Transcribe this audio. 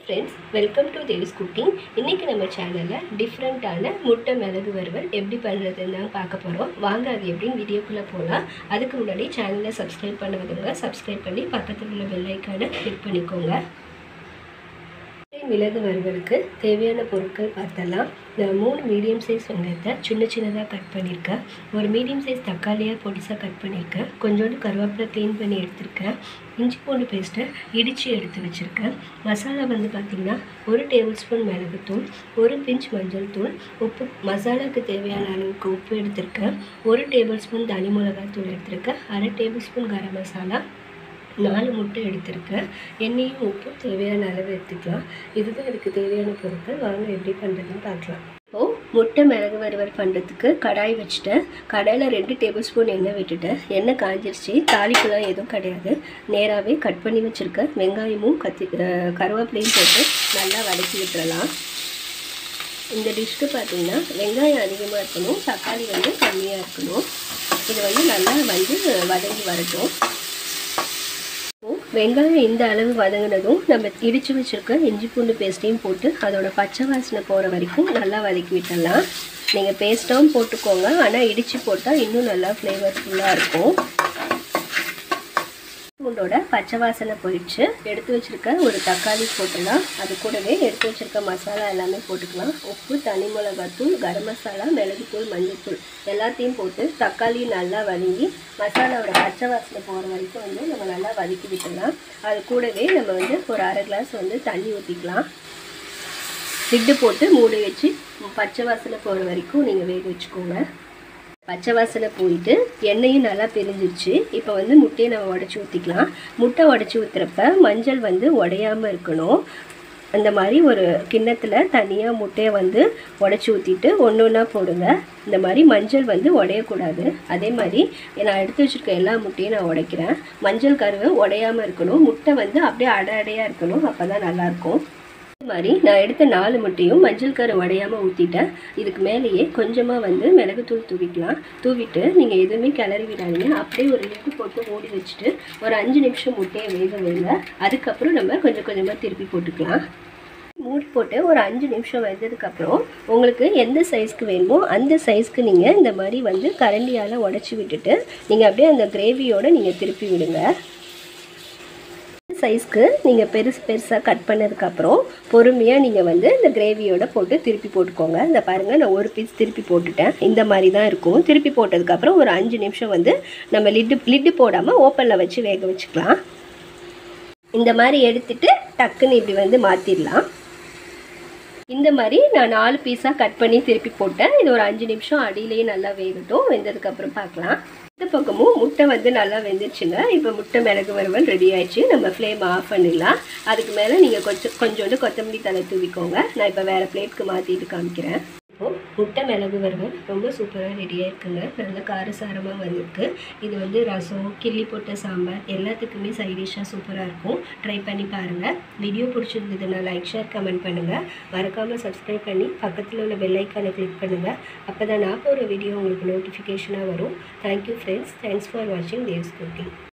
friends welcome to Dev's cooking இன்றைக்கி நம்ம சேனலில் டிஃப்ரெண்ட்டான முட்டை மிளகு வறுவல் எப்படி பண்ணுறதுன்னு தான் பார்க்க போகிறோம் வாங்க அது எப்படின்னு வீடியோக்குள்ளே போகலாம் அதுக்கு முன்னாடி சேனலை சப்ஸ்கிரைப் பண்ணுவதுங்க சப்ஸ்கிரைப் பண்ணி பக்கத்தில் உள்ள பெல் ஐக்கானை கிளிக் பண்ணிக்கோங்க மிளகு வறுவலுக்கு தேவையான பொருட்கள் பார்த்தலாம் நான் மூணு மீடியம் சைஸ் வெங்காயத்தை சின்ன சின்னதாக கட் பண்ணியிருக்கேன் ஒரு மீடியம் சைஸ் தக்காளியாக பொடிசாக கட் பண்ணியிருக்கேன் கொஞ்சோண்டு கருவேப்பிலை க்ளீன் பண்ணி எடுத்திருக்கேன் இஞ்சி பூண்டு பேஸ்ட்டை இடித்து எடுத்து வச்சுருக்கேன் மசாலா வந்து பார்த்திங்கன்னா ஒரு டேபிள் ஸ்பூன் மிளகுத்தூள் ஒரு பிஞ்ச் மஞ்சள் தூள் உப்பு மசாலாவுக்கு தேவையான அளவுக்கு உப்பு எடுத்திருக்கேன் ஒரு டேபிள் ஸ்பூன் தனி மிளகாய் தூள் எடுத்திருக்கேன் அரை டேபிள் ஸ்பூன் கரம் மசாலா நாலு முட்டை எடுத்திருக்கேன் எண்ணெயும் உப்பும் தேவையான அளவு எடுத்துக்கலாம் இதுதான் இதுக்கு தேவையான பொருட்கள் வாங்க எப்படி பண்ணுறதுன்னு பார்க்கலாம் இப்போது முட்டை மிளகு வறுவல் பண்ணுறதுக்கு கடாய் வச்சுட்டேன் கடாயில் ரெண்டு டேபிள் ஸ்பூன் எண்ணெய் விட்டுட்டேன் எண்ணெய் காஞ்சிருச்சு தாளிப்புலாம் எதுவும் கிடையாது நேராகவே கட் பண்ணி வச்சுருக்க வெங்காயமும் கத்தி கருவேப்பிலையும் போட்டு நல்லா வதக்கி விட்டுறலாம் இந்த டிஷ்க்கு பார்த்தீங்கன்னா வெங்காயம் அதிகமாக இருக்கணும் தக்காளி வந்து கம்மியாக இருக்கணும் இது வந்து நல்லா வந்து வதங்கி வரட்டும் வெங்காயம் இந்த அளவு வதங்கினதும் நம்ம இடித்து வச்சுருக்க இஞ்சி பூண்டு பேஸ்ட்டையும் போட்டு அதோட பச்சை வாசனை போகிற வரைக்கும் நல்லா வதக்கி விட்டுடலாம் நீங்கள் பேஸ்ட்டாகவும் போட்டுக்கோங்க ஆனால் இடித்து போட்டால் இன்னும் நல்லா ஃப்ளேவர்ஃபுல்லாக இருக்கும் பூண்டோட பச்சை வாசனை போயிடுச்சு எடுத்து வச்சுருக்க ஒரு தக்காளி போட்டுடலாம் அது கூடவே எடுத்து வச்சுருக்க மசாலா எல்லாமே போட்டுக்கலாம் உப்பு தனி மிளகாத்தூள் கரம் மசாலா மிளகுத்தூள் மஞ்சள்தூள் எல்லாத்தையும் போட்டு தக்காளி நல்லா வதங்கி மசாலாவோட பச்சை வாசனை போகிற வரைக்கும் வந்து நம்ம நல்லா வதக்கி விட்டுடலாம் அது கூடவே நம்ம வந்து ஒரு அரை கிளாஸ் வந்து தண்ணி ஊற்றிக்கலாம் லிட்டு போட்டு மூடி வச்சு பச்சை வாசனை போகிற வரைக்கும் நீங்கள் வேக வச்சுக்கோங்க பச்சை வாசனை போயிட்டு எண்ணெயும் நல்லா பிரிஞ்சிருச்சு இப்போ வந்து முட்டையை நம்ம உடச்சி ஊற்றிக்கலாம் முட்டை உடச்சி ஊற்றுறப்ப மஞ்சள் வந்து உடையாமல் இருக்கணும் அந்த மாதிரி ஒரு கிண்ணத்தில் தனியாக முட்டையை வந்து உடச்சி ஊற்றிட்டு ஒன்று ஒன்றா போடுங்க இந்த மாதிரி மஞ்சள் வந்து உடையக்கூடாது அதே மாதிரி நான் எடுத்து வச்சுருக்க எல்லா முட்டையும் நான் உடைக்கிறேன் மஞ்சள் கருவை உடையாமல் இருக்கணும் முட்டை வந்து அப்படியே அடை அடையாக இருக்கணும் அப்போ தான் நல்லாயிருக்கும் இது மாதிரி நான் எடுத்த நாலு முட்டையும் மஞ்சள் கரு உடையாமல் ஊற்றிட்டேன் இதுக்கு மேலேயே கொஞ்சமாக வந்து மிளகுத்தூள் தூவிக்கலாம் தூவிட்டு நீங்கள் எதுவுமே கிளறி விடாதீங்க அப்படியே ஒரு லிட்டு போட்டு மூடி வச்சுட்டு ஒரு அஞ்சு நிமிஷம் முட்டையை வேக வைங்க அதுக்கப்புறம் நம்ம கொஞ்சம் கொஞ்சமாக திருப்பி போட்டுக்கலாம் மூடி போட்டு ஒரு அஞ்சு நிமிஷம் வெந்ததுக்கப்புறம் உங்களுக்கு எந்த சைஸ்க்கு வேணுமோ அந்த சைஸ்க்கு நீங்கள் இந்த மாதிரி வந்து கரண்டியால் உடச்சி விட்டுட்டு நீங்கள் அப்படியே அந்த கிரேவியோடு நீங்கள் திருப்பி விடுங்க சைஸ்க்கு நீங்கள் பெருசு பெருசாக கட் பண்ணதுக்கப்புறம் பொறுமையாக நீங்கள் வந்து இந்த கிரேவியோட போட்டு திருப்பி போட்டுக்கோங்க இந்த பாருங்கள் நான் ஒரு பீஸ் திருப்பி போட்டுட்டேன் இந்த மாதிரி தான் இருக்கும் திருப்பி போட்டதுக்கப்புறம் ஒரு அஞ்சு நிமிஷம் வந்து நம்ம லிட்டு லிட்டு போடாமல் ஓப்பனில் வச்சு வேக வச்சுக்கலாம் இந்த மாதிரி எடுத்துட்டு டக்குன்னு இப்படி வந்து மாற்றிடலாம் இந்த மாதிரி நான் நாலு பீஸாக கட் பண்ணி திருப்பி போட்டேன் இது ஒரு அஞ்சு நிமிஷம் அடியிலேயே நல்லா வேகட்டும் வெந்ததுக்கப்புறம் பார்க்கலாம் இந்த பக்கமும் முட்டை வந்து நல்லா வெந்துருச்சுங்க இப்போ முட்டை மிளகு வறுவல் ரெடி ஆயிடுச்சு நம்ம ஃப்ளேம் ஆஃப் பண்ணிடலாம் அதுக்கு மேலே நீங்கள் கொஞ்சம் கொஞ்சோண்டு கொத்தமல்லி தலை தூவிக்கோங்க நான் இப்போ வேறு பிளேட்க்கு மாற்றிட்டு காமிக்கிறேன் இப்போது முட்டை மிளகு வறுவல் ரொம்ப சூப்பராக ரெடியாக இருக்குங்க நல்ல காரசாரமாக வந்திருக்கு இது வந்து ரசம் கிள்ளி போட்ட சாம்பார் எல்லாத்துக்குமே சைடிஷாக சூப்பராக இருக்கும் ட்ரை பண்ணி பாருங்கள் வீடியோ பிடிச்சிருந்ததுன்னா லைக் ஷேர் கமெண்ட் பண்ணுங்கள் மறக்காமல் சப்ஸ்கிரைப் பண்ணி பக்கத்தில் உள்ள பெல்லைக்கானை கிளிக் பண்ணுங்கள் அப்போ தான் நான் போகிற வீடியோ உங்களுக்கு நோட்டிஃபிகேஷனாக வரும் தேங்க்யூ ஃப்ரெண்ட்ஸ் தேங்க்ஸ் ஃபார் வாட்சிங் தேவ்ஸ் குக்கிங்